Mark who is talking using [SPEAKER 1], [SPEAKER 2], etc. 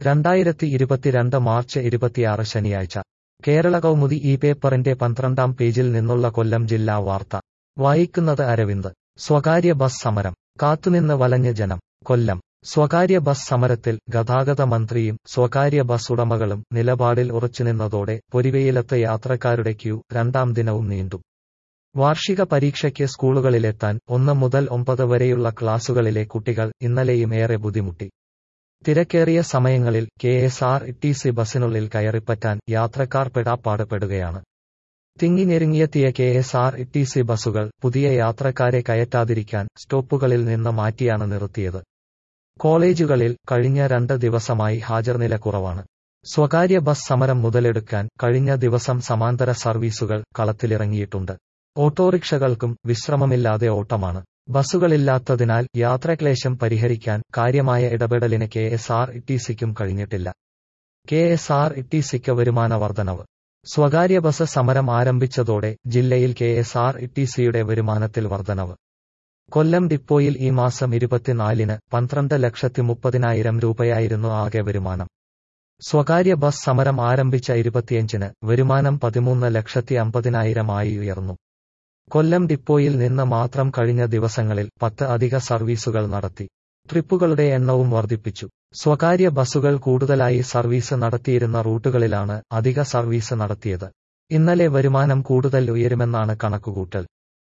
[SPEAKER 1] രണ്ടായിരത്തി ഇരുപത്തിരണ്ട് മാർച്ച് ഇരുപത്തിയാറ് ശനിയാഴ്ച കേരള കൗമുദി ഈ പേപ്പറിന്റെ പന്ത്രണ്ടാം പേജിൽ നിന്നുള്ള കൊല്ലം ജില്ലാ വാർത്ത വായിക്കുന്നത് അരവിന്ദ് സ്വകാര്യ ബസ് സമരം കാത്തുനിന്ന് വലഞ്ഞ് ജനം കൊല്ലം സ്വകാര്യ ബസ് സമരത്തിൽ ഗതാഗത മന്ത്രിയും സ്വകാര്യ ബസ് ഉടമകളും നിലപാടിൽ ഉറച്ചുനിന്നതോടെ പൊരിവെയിലത്ത് യാത്രക്കാരുടെ ക്യൂ രണ്ടാം ദിനവും നീണ്ടു വാർഷിക പരീക്ഷയ്ക്ക് സ്കൂളുകളിലെത്താൻ ഒന്ന് മുതൽ ഒമ്പത് വരെയുള്ള ക്ലാസുകളിലെ കുട്ടികൾ ഇന്നലെയും ഏറെ ബുദ്ധിമുട്ടി തിരക്കേറിയ സമയങ്ങളിൽ K S R T C ബസിനുള്ളിൽ കയറിപ്പറ്റാൻ യാത്രക്കാർ പെടാപ്പാട് പെടുകയാണ് തിങ്ങിഞ്ഞെരുങ്ങിയെത്തിയ K S R T C ബസുകൾ പുതിയ യാത്രക്കാരെ കയറ്റാതിരിക്കാൻ സ്റ്റോപ്പുകളിൽ നിന്ന് മാറ്റിയാണ് നിർത്തിയത് കോളേജുകളിൽ കഴിഞ്ഞ രണ്ട് ദിവസമായി ഹാജർനില കുറവാണ് സ്വകാര്യ ബസ് സമരം മുതലെടുക്കാൻ കഴിഞ്ഞ ദിവസം സമാന്തര സർവീസുകൾ കളത്തിലിറങ്ങിയിട്ടുണ്ട് ഓട്ടോറിക്ഷകൾക്കും വിശ്രമമില്ലാതെ ഓട്ടമാണ് ബസ്സുകളില്ലാത്തതിനാൽ യാത്രക്ലേശം പരിഹരിക്കാൻ കാര്യമായ ഇടപെടലിന് കെ എസ് ആർ ടി സിക്കും കഴിഞ്ഞിട്ടില്ല കെ എസ് ആർ ടി സിക്ക് വരുമാന വർധനവ് സ്വകാര്യ ബസ് സമരം ആരംഭിച്ചതോടെ ജില്ലയിൽ കെ എസ് ആർ ടി സിയുടെ വരുമാനത്തിൽ വർധനവ് കൊല്ലം ഡിപ്പോയിൽ ഈ മാസം ഇരുപത്തിനാലിന് പന്ത്രണ്ട് ലക്ഷത്തി മുപ്പതിനായിരം രൂപയായിരുന്നു ആകെ വരുമാനം സ്വകാര്യ ബസ് സമരം ആരംഭിച്ച ഇരുപത്തിയഞ്ചിന് വരുമാനം പതിമൂന്ന് ലക്ഷത്തി അമ്പതിനായിരമായി ഉയർന്നു കൊല്ലം ഡിപ്പോയിൽ നിന്ന് മാത്രം കഴിഞ്ഞ ദിവസങ്ങളിൽ പത്ത് അധിക സർവീസുകൾ നടത്തി ട്രിപ്പുകളുടെ എണ്ണവും വർദ്ധിപ്പിച്ചു സ്വകാര്യ ബസ്സുകൾ കൂടുതലായി സർവീസ് നടത്തിയിരുന്ന റൂട്ടുകളിലാണ് അധിക സർവീസ് നടത്തിയത് ഇന്നലെ വരുമാനം കൂടുതൽ ഉയരുമെന്നാണ് കണക്കുകൂട്ടൽ